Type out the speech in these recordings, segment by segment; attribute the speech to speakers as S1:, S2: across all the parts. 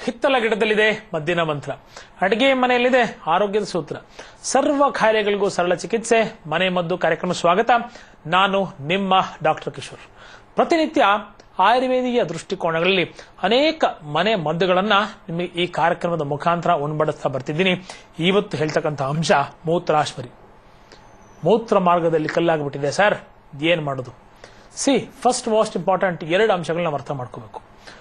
S1: ಹಿತ್ತಲ ಗಿಡದಲ್ಲಿದೆ ಮದ್ದಿನ ಮಂತ್ರ ಅಡಿಗೆ ಮನೆಯಲ್ಲಿದೆ ಆರೋಗ್ಯದ ಸೂತ್ರ ಸರ್ವ ಕಾಯಿಲೆಗಳಿಗೂ ಸರಳ ಚಿಕಿತ್ಸೆ ಮನೆ ಮದ್ದು ಕಾರ್ಯಕ್ರಮ ಸ್ವಾಗತ ನಾನು ನಿಮ್ಮ ಡಾಕ್ಟರ್ ಕಿಶೋರ್ ಪ್ರತಿನಿತ್ಯ ಆಯುರ್ವೇದಿಯ ದೃಷ್ಟಿಕೋನಗಳಲ್ಲಿ ಅನೇಕ ಮನೆ ಮದ್ದುಗಳನ್ನ ನಿಮಗೆ ಈ ಕಾರ್ಯಕ್ರಮದ ಮುಖಾಂತರ ಉಣ್ಬಡಿಸ್ತಾ ಬರ್ತಿದ್ದೀನಿ ಇವತ್ತು ಹೇಳ್ತಕ್ಕಂಥ ಅಂಶ ಮೂತ್ರಾಶ್ಮರಿ ಮೂತ್ರ ಮಾರ್ಗದಲ್ಲಿ ಕಲ್ಲಾಗ್ಬಿಟ್ಟಿದೆ ಸರ್ ಏನ್ ಮಾಡೋದು ಸಿ ಫಸ್ಟ್ ಮೋಸ್ಟ್ ಇಂಪಾರ್ಟೆಂಟ್ ಎರಡು ಅಂಶಗಳನ್ನ ಅರ್ಥ ಮಾಡ್ಕೋಬೇಕು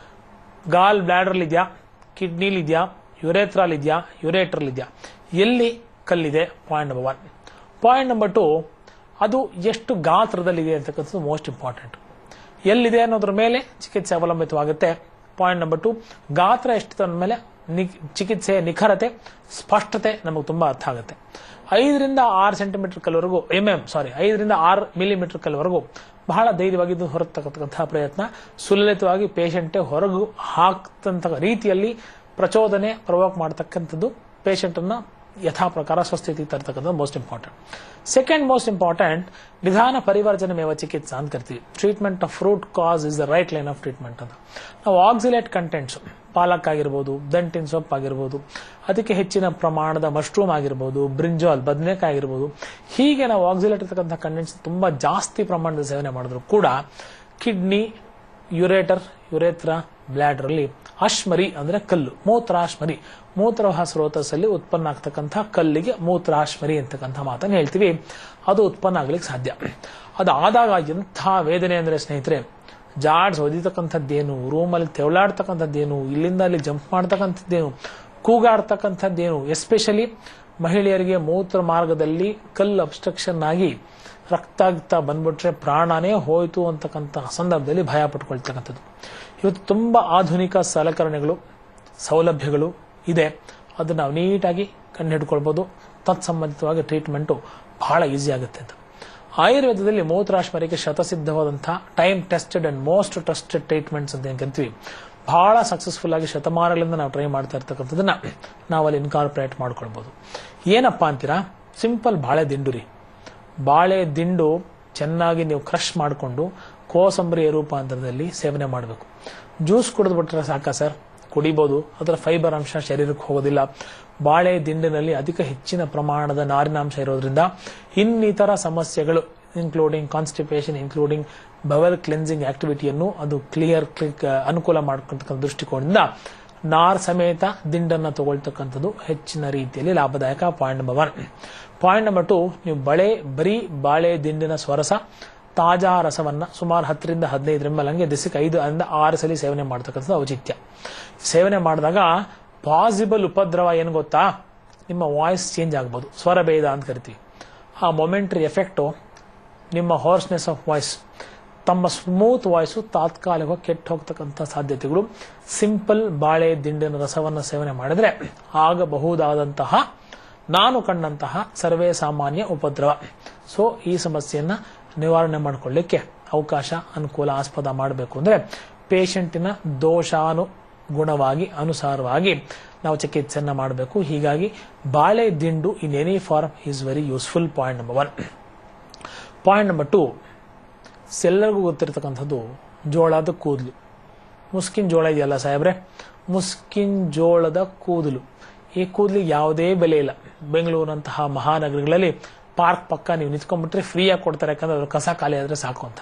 S1: ಗಾಲ್ ಬ್ಲಾಡರ್ ಇದೆಯಾ ಕಿಡ್ನಿಲಿ ಇದೆಯಾ ಯುರೇತ್ರಾಲ್ ಇದೆಯಾ ಯುರೇಟ್ರಲ್ ಇದೆಯಾ ಎಲ್ಲಿ ಕಲ್ಲಿದೆ point number one point number two ಅದು ಎಷ್ಟು ಗಾತ್ರದಲ್ಲಿದೆ ಅಂತಕ್ಕಂಥದ್ದು ಮೋಸ್ಟ್ ಇಂಪಾರ್ಟೆಂಟ್ ಎಲ್ಲಿದೆ ಅನ್ನೋದ್ರ ಮೇಲೆ ಚಿಕಿತ್ಸೆ ಅವಲಂಬಿತವಾಗುತ್ತೆ ಪಾಯಿಂಟ್ ನಂಬರ್ ಟು ಗಾತ್ರ ಎಷ್ಟಿದೆ ಅಂದ ಮೇಲೆ ನಿ- ಚಿಕಿತ್ಸೆಯ ನಿಖರತೆ ಸ್ಪಷ್ಟತೆ ನಮಗೆ ತುಂಬಾ ಅರ್ಥ ಆಗುತ್ತೆ ಐದರಿಂದ ಆರು ಸೆಂಟಿಮೀಟರ್ ಕಲ್ವರೆಗೂ ಎಂ ಎಂ ಸಾರಿ ಐದರಿಂದ ಆರು ಮಿಲಿಮೀಟರ್ ಕಲ್ವರೆಗೂ ಬಹಳ ಧೈರ್ಯವಾಗಿದ್ದು ಹೊರತಕ್ಕಂತಹ ಪ್ರಯತ್ನ ಸುಲಲಿತವಾಗಿ ಪೇಷಂಟೇ ಹೊರಗು ಹಾಕ್ತಂತ ರೀತಿಯಲ್ಲಿ ಪ್ರಚೋದನೆ ಪ್ರವೋಕ್ ಮಾಡತಕ್ಕಂಥದ್ದು ಪೇಷಂಟ್ ಅನ್ನ ಯಥಾ ಪ್ರಕಾರ ಸ್ವಸ್ಥಿತಿ ತರ್ತಕ್ಕಂಥದ್ದು most important second most important ನಿಧಾನ ಪರಿವರ್ತನೆ ಮೇವ ಚಿಕಿತ್ಸಾ ಅಂತ ಕರಿತೀವಿ treatment of root cause is the right line of treatment ಅಂತ ನಾವು ಆಕ್ಸಿಲೇಟ್ ಕಂಟೆಂಟ್ಸ್ ಪಾಲಕ್ ಆಗಿರ್ಬೋದು ದಂಟಿನ ಸೊಪ್ಪು ಆಗಿರ್ಬೋದು ಅದಕ್ಕೆ ಹೆಚ್ಚಿನ ಪ್ರಮಾಣದ ಮಶ್ರೂಮ್ ಆಗಿರ್ಬೋದು ಬ್ರಿಂಜಾಲ್ ಬದನೆಕಾಯಿ ಆಗಿರ್ಬೋದು ಹೀಗೆ ನಾವು ಆಕ್ಸಿಲೇಟ್ ಇರ್ತಕ್ಕಂಥ ಕಂಟೆಂಟ್ಸ್ ತುಂಬಾ ಜಾಸ್ತಿ ಪ್ರಮಾಣದ ಸೇವನೆ ಮಾಡಿದ್ರು ಕೂಡ ಕಿಡ್ನಿ ಯುರೇಟರ್ ಯುರೇತ್ರ ಬ್ಲಾಡರ್ ಅಲ್ಲಿ ಅಶ್ಮರಿ ಅಂದ್ರೆ ಕಲ್ಲು ಮೂತ್ರಾಶ್ಮರಿ ಮೂತ್ರವಾಹ ಸ್ರೋತಸ್ಸಲ್ಲಿ ಉತ್ಪನ್ನ ಆಗ್ತಕ್ಕಂಥ ಕಲ್ಲಿಗೆ ಮೂತ್ರಾಶ್ಮರಿ ಅಂತಕ್ಕಂಥ ಮಾತನ್ನು ಹೇಳ್ತೀವಿ ಅದು ಉತ್ಪನ್ನ ಆಗ್ಲಿಕ್ಕೆ ಸಾಧ್ಯ ಅದಾದಾಗ ಎಂಥ ವೇದನೆ ಅಂದ್ರೆ ಸ್ನೇಹಿತರೆ ಜಾಡ್ಸ್ ಒದಿತಕ್ಕಂಥದ್ದೇನು ರೂಮಲ್ಲಿ ತೆವಳಾಡ್ತಕ್ಕಂಥದ್ದೇನು ಇಲ್ಲಿಂದ ಅಲ್ಲಿ ಜಂಪ್ ಮಾಡ್ತಕ್ಕಂಥದ್ದೇನು ಕೂಗಾಡ್ತಕ್ಕಂಥದ್ದೇನು ಎಸ್ಪೆಷಲಿ ಮಹಿಳೆಯರಿಗೆ ಮೂತ್ರ ಮಾರ್ಗದಲ್ಲಿ ಕಲ್ಲು ಅಬ್ಸ್ಟ್ರಕ್ಷನ್ ಆಗಿ ರಕ್ತಾಗ್ತಾ ಬಂದ್ಬಿಟ್ರೆ ಪ್ರಾಣನೇ ಹೋಯ್ತು ಅಂತಕ್ಕಂಥ ಸಂದರ್ಭದಲ್ಲಿ ಭಯ ಪಟ್ಕೊಳ್ತಕ್ಕಂಥದ್ದು ಇವತ್ತು ತುಂಬಾ ಆಧುನಿಕ ಸಲಕರಣೆಗಳು ಸೌಲಭ್ಯಗಳು ಇದೆ ಅದನ್ನ ನಾವು ನೀಟಾಗಿ ಕಂಡುಹಿಡ್ಕೊಳ್ಬೋದು ತತ್ಸಂಬಂಧಿತವಾಗಿ ಟ್ರೀಟ್ಮೆಂಟು ಬಹಳ ಈಸಿ ಆಗುತ್ತೆ ಅಂತ ಆಯುರ್ವೇದದಲ್ಲಿ ಮೂತ್ರಾಶ್ಮರಿಗೆ ಶತಸಿದ್ಧವಾದಂತಹ time tested and most trusted treatments ಅಂತ ಏನ್ ಕರಿತೀವಿ ಬಹಳ ಸಕ್ಸಸ್ಫುಲ್ ಆಗಿ ಶತಮಾನಗಳಿಂದ ನಾವು ಟ್ರೈ ಮಾಡ್ತಾ ಇರ್ತಕ್ಕಂಥದ್ದನ್ನ ನಾವು ಅಲ್ಲಿ ಇನ್ಕಾರ್ಪೊರೇಟ್ ಮಾಡ್ಕೊಳ್ಬಹುದು ಏನಪ್ಪಾ ಅಂತೀರಾ ಸಿಂಪಲ್ ಬಾಳೆ ದಿಂಡು ರೀ ಬಾಳೆ ದಿಂಡು ಚೆನ್ನಾಗಿ ನೀವು ಕ್ರಶ್ ಮಾಡಿಕೊಂಡು ಕೋಸಂಬರಿಯ ರೂಪಾಂತರದಲ್ಲಿ ಸೇವನೆ ಮಾಡಬೇಕು ಜ್ಯೂಸ್ ಕುಡಿದ್ಬಿಟ್ರೆ ಸಾಕ ಸರ್ ಕುಡಿಬಹುದು ಅದರ ಫೈಬರ್ ಅಂಶ ಶರೀರಕ್ಕೆ ಹೋಗೋದಿಲ್ಲ ಬಾಳೆ ದಿಂಡಿನಲ್ಲಿ ಅಧಿಕ ಹೆಚ್ಚಿನ ಪ್ರಮಾಣದ ನಾರಿನಾಂಶ ಇರೋದ್ರಿಂದ ಇನ್ನಿತರ ಸಮಸ್ಯೆಗಳು including constipation including bowel cleansing ಆಕ್ಟಿವಿಟಿಯನ್ನು ಅದು ಕ್ಲಿಯರ್ ಕ್ಲಿಕ್ ಅನುಕೂಲ ಮಾಡ್ಕೊಂತಕ್ಕಂಥ ದೃಷ್ಟಿಕೋನದಿಂದ ನಾರ್ ಸಮೇತ ದಿಂಡನ್ನ ತಗೊಳ್ತಕ್ಕಂಥದ್ದು ಹೆಚ್ಚಿನ ರೀತಿಯಲ್ಲಿ ಲಾಭದಾಯಕ point number one point number two ನೀವು ಬಳೆ ಬರೀ ಬಾಳೆ ದಿಂಡಿನ ಸ್ವರಸ ತಾಜಾ ರಸವನ್ನ ಸುಮಾರು ಹತ್ತರಿಂದ ಹದಿನೈದು ಎಂಎಲ್ ಹಂಗೆ ದಿಸಕ್ಕೆ ಐದು ಅಂದ ಆರು ಸಲ ಸೇವನೆ ಮಾಡ್ತಕ್ಕಂಥದ್ದು ಔಚಿತ್ಯ ಸೇವನೆ ಮಾಡಿದಾಗ ಪಾಸಿಬಲ್ ಉಪದ್ರವ ಏನು ಗೊತ್ತಾ ನಿಮ್ಮ ವಾಯ್ಸ್ ಚೇಂಜ್ ಆಗ್ಬೋದು ಸ್ವರಭೇದ ಅಂತ ಕರಿತೀವಿ ಆ ಮೊಮೆಂಟ್ರಿ ಎಫೆಕ್ಟು ನಿಮ್ಮ ಹಾರ್ಸ್ನೆಸ್ ಆಫ್ ವಾಯ್ಸ್ ತಮ್ಮ ಸ್ಮೂತ್ ವಾಯ್ಸು ತಾತ್ಕಾಲಿಕವಾಗಿ ಕೆಟ್ಟು ಹೋಗ್ತಕ್ಕಂಥ ಸಾಧ್ಯತೆಗಳು ಸಿಂಪಲ್ ಬಾಳೆ ದಿಂಡಿನ ರಸವನ್ನು ಸೇವನೆ ಮಾಡಿದ್ರೆ ಆಗಬಹುದಾದಂತಹ ನಾನು ಕಂಡಂತಹ ಸರ್ವೇ ಸಾಮಾನ್ಯ ಉಪದ್ರವ ಸೊ ಈ ಸಮಸ್ಯೆಯನ್ನ ನಿವಾರಣೆ ಮಾಡಿಕೊಳ್ಳಿಕ್ಕೆ ಅವಕಾಶ ಅನುಕೂಲ ಆಸ್ಪದ ಮಾಡಬೇಕು ಅಂದ್ರೆ ಪೇಷಂಟಿನ ದೋಷಾನುಗುಣವಾಗಿ ಅನುಸಾರವಾಗಿ ನಾವು ಚಿಕಿತ್ಸೆಯನ್ನ ಮಾಡಬೇಕು ಹೀಗಾಗಿ ಬಾಳೆ ದಿಂಡು in any form is very useful point number one point number two ಎಲ್ಲರಿಗೂ ಗೊತ್ತಿರತಕ್ಕಂಥದ್ದು ಜೋಳದ ಕೂದಲು ಮುಸ್ಕಿನ್ ಜೋಳ ಇದೆಯಲ್ಲ ಸಾಹೇಬ್ರೆ ಮುಸ್ಕಿನ್ ಜೋಳದ ಕೂದಲು ಈ ಕೂದಲಿಗೆ ಯಾವುದೇ ಬೆಲೆ ಇಲ್ಲ ಬೆಂಗಳೂರಂತಹ ಮಹಾನಗರಗಳಲ್ಲಿ ಪಾರ್ಕ್ ಪಕ್ಕ ನೀವು ನಿಂತ್ಕೊಂಡ್ಬಿಟ್ರೆ ಫ್ರೀಯಾಗಿ ಕೊಡ್ತಾರೆ ಯಾಕಂದ್ರೆ ಅದ್ರ ಕಸ ಖಾಲಿ ಆದ್ರೆ ಸಾಕು ಅಂತ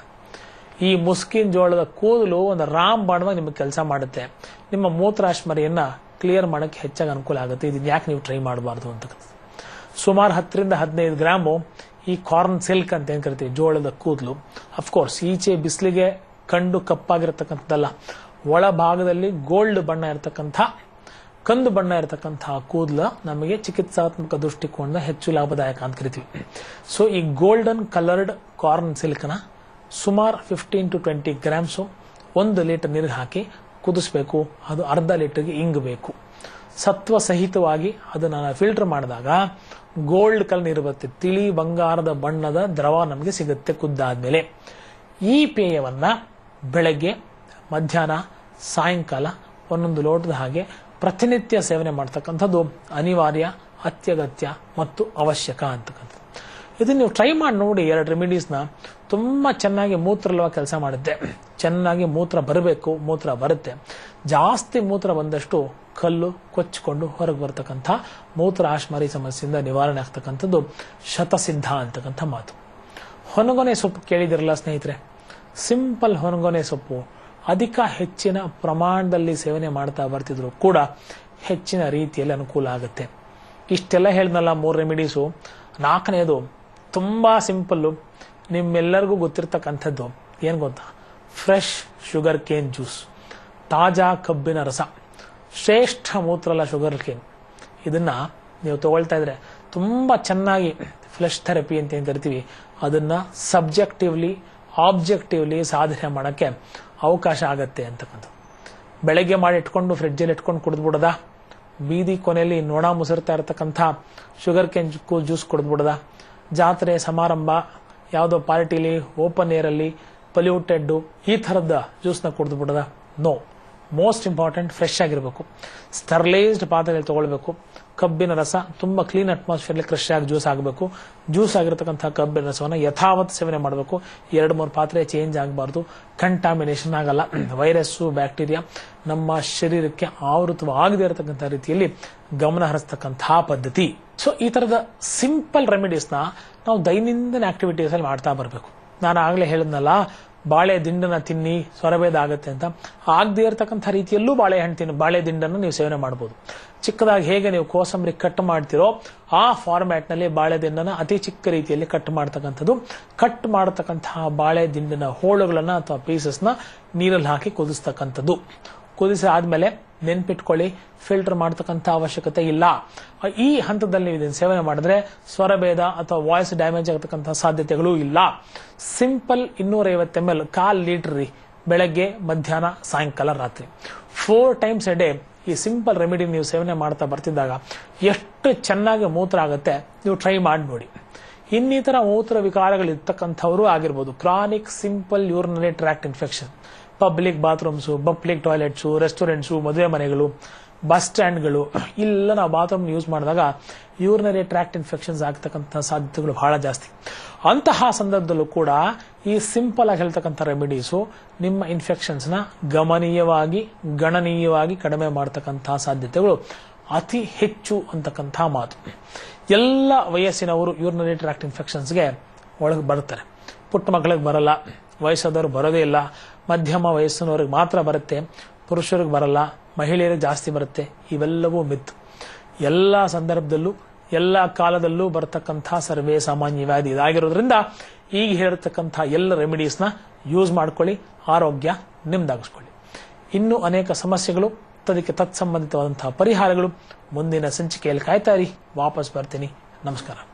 S1: ಈ ಮುಸ್ಕಿನ್ ಜೋಳದ ಕೂದಲು ಒಂದು ರಾಮ್ ಬಾಣವಾಗಿ ನಿಮಗೆ ಕೆಲಸ ಮಾಡುತ್ತೆ ನಿಮ್ಮ ಮೂತ್ರಾಶ್ಮರಿಯನ್ನ ಕ್ಲಿಯರ್ ಮಾಡಕ್ಕೆ ಹೆಚ್ಚಾಗಿ ಅನುಕೂಲ ಆಗುತ್ತೆ ಇದನ್ನ ಯಾಕೆ ನೀವು ಟ್ರೈ ಮಾಡಬಾರ್ದು ಅಂತಕ್ಕಂಥದ್ದು ಸುಮಾರು ಹತ್ತರಿಂದ ಹದಿನೈದು ಗ್ರಾಮು ಈ ಕಾರ್ನ್ ಸಿಲ್ಕ್ ಅಂತ ಏನ್ ಕರಿತೀವಿ ಜೋಳದ ಕೂದಲು ಅಫ್ಕೋರ್ಸ್ ಈಚೆ ಬಿಸಿಲಿಗೆ ಕಂಡು ಕಪ್ಪಾಗಿರತಕ್ಕಂಥದ್ದಲ್ಲ ಒಳ ಭಾಗದಲ್ಲಿ ಗೋಲ್ಡ್ ಬಣ್ಣ ಇರತಕ್ಕಂಥ ಕಂದು ಬಣ್ಣ ಇರತಕ್ಕಂತಹ ಕೂದಲು ನಮಗೆ ಚಿಕಿತ್ಸಾತ್ಮಕ ದೃಷ್ಟಿಕೋನದ ಹೆಚ್ಚು ಲಾಭದಾಯಕ ಅಂತ ಕರಿತೀವಿ ಸೊ ಈ ಗೋಲ್ಡನ್ ಕಲರ್ಡ್ ಕಾರ್ನ್ ಸಿಲ್ಕ್ನ ಸುಮಾರು ಫಿಫ್ಟೀನ್ ಟು ಟ್ವೆಂಟಿ ಗ್ರಾಮ್ಸು ಒಂದು ಲೀಟರ್ ನೀರಿಗೆ ಹಾಕಿ ಕುದಿಸ್ಬೇಕು ಅದು ಅರ್ಧ ಲೀಟರ್ಗೆ ಇಂಗಬೇಕು ಸತ್ವ ಸಹಿತವಾಗಿ ಅದನ್ನ ಫಿಲ್ಟರ್ ಮಾಡಿದಾಗ ಗೋಲ್ಡ್ ಕಲರ್ ನೀರು ಬರುತ್ತೆ ತಿಳಿ ಬಂಗಾರದ ಬಣ್ಣದ ದ್ರವ ನಮಗೆ ಸಿಗುತ್ತೆ ಕುದ್ದಾದ್ಮೇಲೆ ಈ ಪೇಯವನ್ನ ಬೆಳಗ್ಗೆ ಮಧ್ಯಾಹ್ನ ಸಾಯಂಕಾಲ ಒಂದೊಂದು ಲೋಟದ ಹಾಗೆ ಪ್ರತಿನಿತ್ಯ ಸೇವನೆ ಮಾಡ್ತಕ್ಕಂಥದ್ದು ಅನಿವಾರ್ಯ ಅತ್ಯಗತ್ಯ ಮತ್ತು ಅವಶ್ಯಕ ಅಂತಕ್ಕಂಥದ್ದು ಇದನ್ನ ನೀವು ಟ್ರೈ ಮಾಡಿ ನೋಡಿ ಎರಡು ರೆಮಿಡೀಸ್ನ ತುಂಬ ಚೆನ್ನಾಗಿ ಮೂತ್ರಲ್ವ ಕೆಲಸ ಮಾಡುತ್ತೆ ಚೆನ್ನಾಗಿ ಮೂತ್ರ ಬರಬೇಕು ಮೂತ್ರ ಬರುತ್ತೆ ಜಾಸ್ತಿ ಮೂತ್ರ ಬಂದಷ್ಟು ಕಲ್ಲು ಕೊಚ್ಚಿಕೊಂಡು ಹೊರಗೆ ಬರ್ತಕ್ಕಂಥ ಮೂತ್ರ ಆಶ್ಮಾರಿ ಸಮಸ್ಯೆಯಿಂದ ನಿವಾರಣೆ ಆಗ್ತಕ್ಕಂಥದ್ದು ಶತಸಿದ್ಧ ಅಂತಕ್ಕಂಥ ಮಾತು ಹೊನಗೊನೆ ಸೊಪ್ಪು ಕೇಳಿದಿರಲ್ಲ ಸ್ನೇಹಿತರೆ ಸಿಂಪಲ್ ಹೊನಗೊನೆ ಸೊಪ್ಪು ಅಧಿಕ ಹೆಚ್ಚಿನ ಪ್ರಮಾಣದಲ್ಲಿ ಸೇವನೆ ಮಾಡ್ತಾ ಬರ್ತಿದ್ರು ಕೂಡ ಹೆಚ್ಚಿನ ರೀತಿಯಲ್ಲಿ ಅನುಕೂಲ ಆಗುತ್ತೆ ಇಷ್ಟೆಲ್ಲ ಹೇಳಿದ್ನಲ್ಲ ಮೂರು ರೆಮಿಡೀಸು ನಾಲ್ಕನೇದು ತುಂಬ ಸಿಂಪಲ್ಲು ನಿಮ್ಮೆಲ್ಲರಿಗೂ ಗೊತ್ತಿರ್ತಕ್ಕಂಥದ್ದು ಏನು ಗೊತ್ತಾ ಫ್ರೆಶ್ ಶುಗರ್ ಕೇನ್ ಜ್ಯೂಸ್ ತಾಜಾ ಕಬ್ಬಿನ ರಸ ಶ್ರೇಷ್ಠ ಮೂತ್ರಲ್ಲ ಶುಗರ್ ಕೇನ್ ಇದನ್ನ ನೀವು ತಗೊಳ್ತಾ ಇದ್ರೆ ತುಂಬ ಚೆನ್ನಾಗಿ ಫ್ಲೆಶ್ ಥೆರಪಿ ಅಂತ ಏನ್ ಕರಿತೀವಿ ಅದನ್ನ ಸಬ್ಜೆಕ್ಟಿವ್ಲಿ ಆಬ್ಜೆಕ್ಟಿವ್ಲಿ ಸಾಧನೆ ಮಾಡೋಕ್ಕೆ ಅವಕಾಶ ಆಗತ್ತೆ ಅಂತಕ್ಕಂಥ ಬೆಳಗ್ಗೆ ಮಾಡಿ ಇಟ್ಕೊಂಡು ಫ್ರಿಡ್ಜಲ್ಲಿ ಇಟ್ಕೊಂಡು ಕುಡಿದ್ಬಿಡದ ಬೀದಿ ಕೊನೆಯಲ್ಲಿ ನೊಣ ಮುಸಿರ್ತಾ ಇರತಕ್ಕಂಥ ಶುಗರ್ ಕೆನ್ ಜ್ಯೂಸ್ ಕುಡಿದ್ಬಿಡದ ಜಾತ್ರೆ ಸಮಾರಂಭ ಯಾವುದೋ ಪಾರ್ಟಿಲಿ ಓಪನ್ ಏರಲ್ಲಿ ಪಲ್ಯೂಟೆಡ್ ಈ ಥರದ ಜ್ಯೂಸ್ನ ಕುಡಿದ್ಬಿಡದ ನೋ ಮೋಸ್ಟ್ ಇಂಪಾರ್ಟೆಂಟ್ ಫ್ರೆಶ್ ಆಗಿರಬೇಕು ಸ್ಟರ್ಲೈಸ್ಡ್ ಪಾತ್ರೆಯಲ್ಲಿ ತಗೊಳ್ಬೇಕು ಕಬ್ಬಿನ ರಸ ತುಂಬಾ ಕ್ಲೀನ್ ಅಟ್ಮಾಸ್ಫಿಯರ್ಲಿ ಕ್ರಶ್ ಆಗಿ ಜ್ಯೂಸ್ ಆಗಬೇಕು ಜ್ಯೂಸ್ ಆಗಿರತಕ್ಕಂಥ ಕಬ್ಬಿನ ರಸವನ್ನು ಯಥಾವತ್ ಸೇವನೆ ಮಾಡಬೇಕು ಎರಡು ಮೂರು ಪಾತ್ರೆ ಚೇಂಜ್ ಆಗಬಾರ್ದು ಕಂಟಾಮಿನೇಷನ್ ಆಗಲ್ಲ ವೈರಸ್ಸು ಬ್ಯಾಕ್ಟೀರಿಯಾ ನಮ್ಮ ಶರೀರಕ್ಕೆ ಆವೃತವಾಗದೇ ಇರತಕ್ಕಂಥ ರೀತಿಯಲ್ಲಿ ಗಮನ ಹರಿಸ್ತಕ್ಕಂತಹ ಪದ್ಧತಿ ಸೊ ಈ ತರದ ಸಿಂಪಲ್ ರೆಮಿಡೀಸ್ನ ನಾವು ದೈನಂದಿನ ಆಕ್ಟಿವಿಟೀಸ್ ಅಲ್ಲಿ ಮಾಡ್ತಾ ಬರಬೇಕು ನಾನು ಆಗ್ಲೇ ಹೇಳಿದ್ನಲ್ಲ ಬಾಳೆ ದಿಂಡನ್ನ ತಿನ್ನಿ ಸ್ವರಭೇದ ಆಗುತ್ತೆ ಅಂತ ಆಗದೇ ಇರತಕ್ಕಂಥ ರೀತಿಯಲ್ಲೂ ಬಾಳೆಹಣ್ಣು ತಿನ್ನು ಬಾಳೆ ದಿಂಡನ್ನು ನೀವು ಸೇವನೆ ಮಾಡಬಹುದು ಚಿಕ್ಕದಾಗಿ ಹೇಗೆ ನೀವು ಕೋಸಂಬರಿ ಕಟ್ ಮಾಡ್ತಿರೋ ಆ ಫಾರ್ಮ್ಯಾಟ್ ನಲ್ಲಿ ಬಾಳೆ ದಿಂಡನ ಅತಿ ಚಿಕ್ಕ ರೀತಿಯಲ್ಲಿ ಕಟ್ ಮಾಡ್ತಕ್ಕಂಥದ್ದು ಕಟ್ ಮಾಡತಕ್ಕಂತಹ ಬಾಳೆ ದಿಂಡಿನ ಹೋಳುಗಳನ್ನ ಅಥವಾ ಪೀಸಸ್ನ ನೀರಲ್ಲಿ ಹಾಕಿ ಕುದಿಸ್ತಕ್ಕಂಥದ್ದು ಕುದಿಸಿ ಆದ್ಮೇಲೆ ನೆನ್ಪಿಟ್ಕೊಳ್ಳಿ ಫಿಲ್ಟರ್ ಮಾಡತಕ್ಕಂಥ ಅವಶ್ಯಕತೆ ಇಲ್ಲ ಈ ಹಂತದಲ್ಲಿ ನೀವು ಇದನ್ನು ಸೇವನೆ ಮಾಡಿದ್ರೆ ಸ್ವರಭೇದ ಅಥವಾ ವಾಯ್ಸ್ ಡ್ಯಾಮೇಜ್ ಆಗತಕ್ಕಂಥ ಸಾಧ್ಯತೆಗಳು ಇಲ್ಲ ಸಿಂಪಲ್ ಇನ್ನೂರೈವತ್ತು ಎಮ್ ಎಲ್ ಕಾಲ್ ಲೀಟರ್ ರೀ ಬೆಳಗ್ಗೆ ಮಧ್ಯಾಹ್ನ ಸಾಯಂಕಾಲ ರಾತ್ರಿ ಫೋರ್ ಟೈಮ್ಸ್ ಎ ಡೇ ಈ ಸಿಂಪಲ್ ರೆಮಿಡಿ ನೀವು ಸೇವನೆ ಮಾಡ್ತಾ ಬರ್ತಿದ್ದಾಗ ಎಷ್ಟು ಚೆನ್ನಾಗಿ ಮೂತ್ರ ಆಗುತ್ತೆ ನೀವು ಟ್ರೈ ಮಾಡಿ ನೋಡಿ ಇನ್ನಿತರ ಮೂತ್ರ ವಿಕಾರಗಳಿರ್ತಕ್ಕಂಥವರು ಆಗಿರ್ಬೋದು chronic simple urinary tract infection public bathrooms public toilets restaurants ಮದುವೆ ಮನೆಗಳು ಬಸ್ ಸ್ಟ್ಯಾಂಡ್ಗಳು ಇಲ್ಲ ನಾವು ಬಾತ್ರೂಮ್ ಯೂಸ್ ಮಾಡಿದಾಗ ಯೂರಿನರಿ ಟ್ರ್ಯಾಕ್ಟ್ ಇನ್ಫೆಕ್ಷನ್ಸ್ ಆಗ್ತಕ್ಕಂಥ ಸಾಧ್ಯತೆಗಳು ಬಹಳ ಜಾಸ್ತಿ ಅಂತಹ ಸಂದರ್ಭದಲ್ಲೂ ಕೂಡ ಈ ಸಿಂಪಲ್ ಆಗಿ ಹೇಳ್ತಕ್ಕಂಥ ರೆಮಿಡೀಸು ನಿಮ್ಮ ಇನ್ಫೆಕ್ಷನ್ಸ್ನ ಗಮನೀಯವಾಗಿ ಗಣನೀಯವಾಗಿ ಕಡಿಮೆ ಮಾಡ್ತಕ್ಕಂತಹ ಸಾಧ್ಯತೆಗಳು ಅತಿ ಹೆಚ್ಚು ಅಂತಕ್ಕಂಥ ಮಾತು ಎಲ್ಲ ವಯಸ್ಸಿನವರು ಯೂರಿನರಿ ಟ್ರ್ಯಾಕ್ಟ್ ಇನ್ಫೆಕ್ಷನ್ಸ್ಗೆ ಒಳಗೆ ಬರ್ತಾರೆ ಪುಟ್ಟ ಮಕ್ಕಳಿಗೆ ಬರಲ್ಲ ವಯಸ್ಸಾದವ್ರು ಬರೋದೇ ಇಲ್ಲ ಮಧ್ಯಮ ವಯಸ್ಸಿನವ್ರಿಗೆ ಮಾತ್ರ ಬರುತ್ತೆ ಪುರುಷರಿಗೆ ಬರಲ್ಲ ಮಹಿಳೆಯರಿಗೆ ಜಾಸ್ತಿ ಬರುತ್ತೆ ಇವೆಲ್ಲವೂ ಮಿತ್ ಎಲ್ಲ ಸಂದರ್ಭದಲ್ಲೂ ಎಲ್ಲ ಕಾಲದಲ್ಲೂ ಬರತಕ್ಕಂಥ ಸರ್ವೇ ಸಾಮಾನ್ಯ ವ್ಯಾಧಿ ಇದಾಗಿರೋದ್ರಿಂದ ಈಗ ಹೇಳಿರ್ತಕ್ಕಂಥ ಎಲ್ಲ ರೆಮಿಡೀಸ್ನ ಯೂಸ್ ಮಾಡ್ಕೊಳ್ಳಿ ಆರೋಗ್ಯ ನಿಮ್ದಾಗಿಸ್ಕೊಳ್ಳಿ ಇನ್ನೂ ಅನೇಕ ಸಮಸ್ಯೆಗಳು ಅದಕ್ಕೆ ತತ್ಸಂಬಂಧಿತವಾದಂತಹ ಪರಿಹಾರಗಳು ಮುಂದಿನ ಸಂಚಿಕೆಯಲ್ಲಿ ಕಾಯ್ತಾರಿ ವಾಪಸ್ ಬರ್ತೀನಿ ನಮಸ್ಕಾರ